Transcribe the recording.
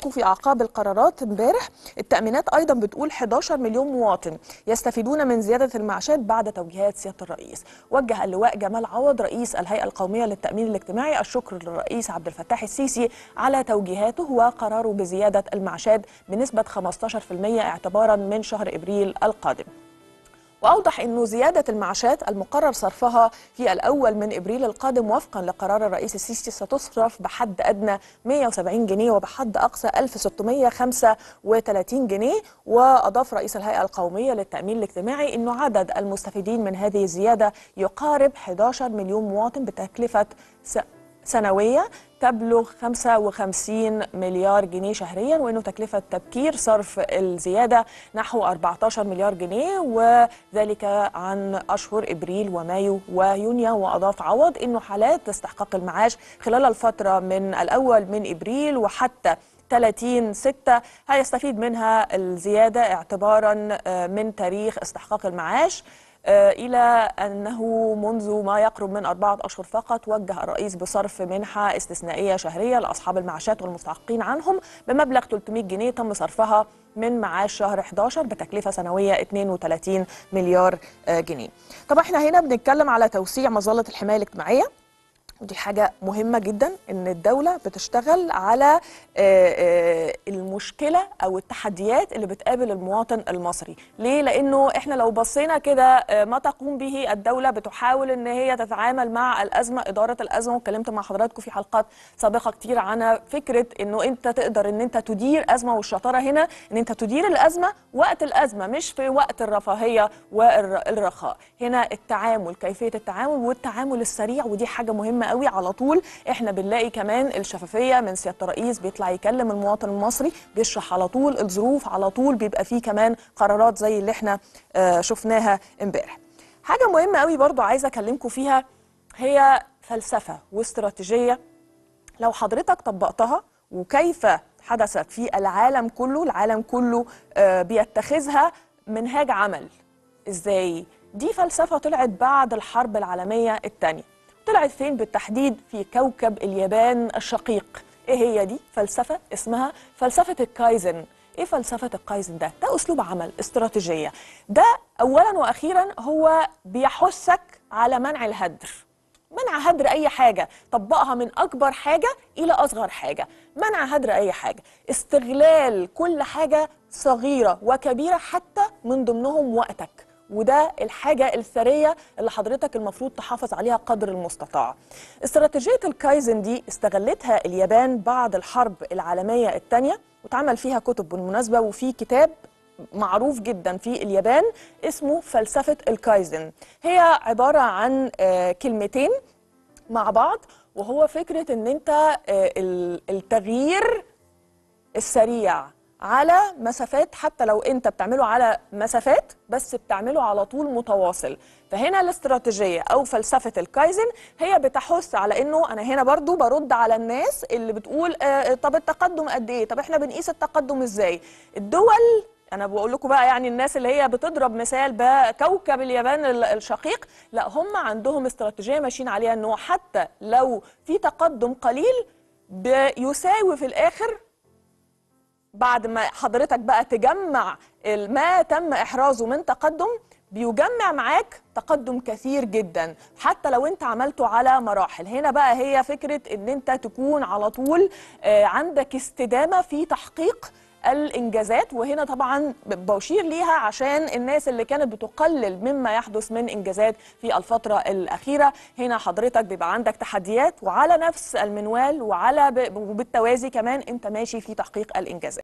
حضراتكم في اعقاب القرارات امبارح التامينات ايضا بتقول 11 مليون مواطن يستفيدون من زياده المعاشات بعد توجيهات سياده الرئيس وجه اللواء جمال عوض رئيس الهيئه القوميه للتامين الاجتماعي الشكر للرئيس عبد الفتاح السيسي على توجيهاته وقراره بزياده المعاشات بنسبه 15% اعتبارا من شهر ابريل القادم واوضح انه زياده المعاشات المقرر صرفها في الاول من ابريل القادم وفقا لقرار الرئيس السيسي ستصرف بحد ادنى 170 جنيه وبحد اقصى 1635 جنيه واضاف رئيس الهيئه القوميه للتامين الاجتماعي انه عدد المستفيدين من هذه الزياده يقارب 11 مليون مواطن بتكلفه سنويه تبلغ 55 مليار جنيه شهريا وانه تكلفه تبكير صرف الزياده نحو 14 مليار جنيه وذلك عن اشهر ابريل ومايو ويونيو واضاف عوض انه حالات استحقاق المعاش خلال الفتره من الاول من ابريل وحتى 30 6 هيستفيد منها الزياده اعتبارا من تاريخ استحقاق المعاش إلى أنه منذ ما يقرب من أربعة أشهر فقط وجه الرئيس بصرف منحة استثنائية شهرية لأصحاب المعاشات والمستحقين عنهم بمبلغ 300 جنيه تم صرفها من معاش شهر 11 بتكلفة سنوية 32 مليار جنيه طبعا احنا هنا بنتكلم على توسيع مظلة الحماية الاجتماعية ودي حاجة مهمة جدا إن الدولة بتشتغل على المشكلة أو التحديات اللي بتقابل المواطن المصري ليه؟ لأنه إحنا لو بصينا كده ما تقوم به الدولة بتحاول إن هي تتعامل مع الأزمة إدارة الأزمة واتكلمت مع حضراتكم في حلقات سابقة كتير عن فكرة إنه أنت تقدر إن أنت تدير أزمة والشطارة هنا إن أنت تدير الأزمة وقت الأزمة مش في وقت الرفاهية والرخاء هنا التعامل كيفية التعامل والتعامل السريع ودي حاجة مهمة قوي على طول احنا بنلاقي كمان الشفافيه من سياده الرئيس بيطلع يكلم المواطن المصري بيشرح على طول الظروف على طول بيبقى فيه كمان قرارات زي اللي احنا آه شفناها امبارح حاجه مهمه قوي برضو عايزه اكلمكم فيها هي فلسفه واستراتيجيه لو حضرتك طبقتها وكيف حدثت في العالم كله العالم كله آه بيتخذها منهاج عمل ازاي دي فلسفه طلعت بعد الحرب العالميه الثانيه طلعت فين بالتحديد في كوكب اليابان الشقيق ايه هي دي فلسفه اسمها فلسفه الكايزن ايه فلسفه الكايزن ده ده اسلوب عمل استراتيجيه ده اولا واخيرا هو بيحثك على منع الهدر منع هدر اي حاجه طبقها من اكبر حاجه الى اصغر حاجه منع هدر اي حاجه استغلال كل حاجه صغيره وكبيره حتى من ضمنهم وقتك وده الحاجة الثرية اللي حضرتك المفروض تحافظ عليها قدر المستطاع استراتيجية الكايزن دي استغلتها اليابان بعد الحرب العالمية الثانية واتعمل فيها كتب بالمناسبة وفي كتاب معروف جدا في اليابان اسمه فلسفة الكايزن هي عبارة عن كلمتين مع بعض وهو فكرة ان انت التغيير السريع على مسافات حتى لو انت بتعمله على مسافات بس بتعمله على طول متواصل فهنا الاستراتيجيه او فلسفه الكايزن هي بتحث على انه انا هنا برضو برد على الناس اللي بتقول آه طب التقدم قد ايه طب احنا بنقيس التقدم ازاي الدول انا بقول لكم بقى يعني الناس اللي هي بتضرب مثال بكوكب اليابان الشقيق لا هم عندهم استراتيجيه ماشيين عليها انه حتى لو في تقدم قليل بيساوي في الاخر بعد ما حضرتك بقى تجمع ما تم احرازه من تقدم بيجمع معاك تقدم كثير جدا حتى لو انت عملته على مراحل هنا بقى هي فكرة ان انت تكون على طول عندك استدامة في تحقيق الانجازات وهنا طبعا بشير ليها عشان الناس اللي كانت بتقلل مما يحدث من انجازات في الفتره الاخيره هنا حضرتك بيبقى عندك تحديات وعلى نفس المنوال وعلى بالتوازي كمان انت ماشي في تحقيق الانجازات